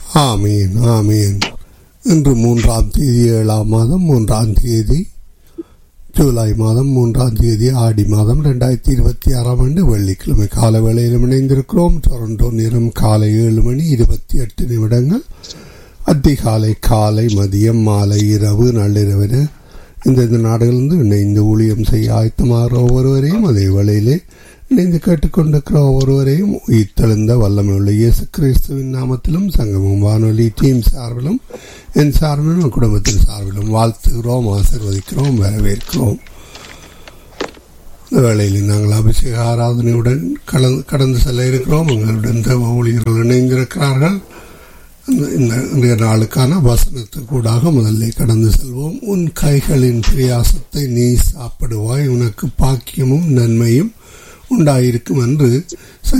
ஆமீன் ஆமீன் இன்று மூன்றாம் தேதி ஏழாம் மாதம் மூன்றாம் தேதி ஜூலை மாதம் மூன்றாம் தேதி ஆடி மாதம் ரெண்டாயிரத்தி இருபத்தி ஆறாம் ஆண்டு வெள்ளிக்கிழமை கால வேளையில் இணைந்திருக்கிறோம் டொரண்டோ நேரம் காலை ஏழு மணி இருபத்தி எட்டு நிமிடங்கள் அதிகாலை காலை மதியம் மாலை இரவு நள்ளிரவு இந்தந்த நாடுகளிலிருந்து இணைந்து ஊழியம் செய்ய ஆயத்தமாகிற ஒவ்வொருவரையும் அதே வேளையிலே இணைந்து கேட்டுக்கொண்டிருக்கிற ஒவ்வொருவரையும் உயிர்த்தெழுந்த வல்லமை உள்ள இயேசு கிறிஸ்துவின் நாமத்திலும் சங்கமும் வானொலி டீம் சார்பிலும் என் சார்பிலும் என் குடும்பத்தின் சார்பிலும் வாழ்த்துகிறோம் ஆசிர்வதிக்கிறோம் வரவேற்கிறோம் இந்த வேளையில் நாங்கள் அபிஷேக ஆராதனையுடன் கலந்து கடந்து செல்ல இருக்கிறோம் எங்களுடன் தேவ ஊழியர்கள் இணைந்திருக்கிறார்கள் இந்த இன்றைய நாளுக்கான வசனத்துக்கூடாக முதல்ல கடந்து செல்வோம் உன் கைகளின் பிரயாசத்தை நீ சாப்பிடுவாய் உனக்கு பாக்கியமும் நன்மையும் உண்டாயிருக்கும் என்று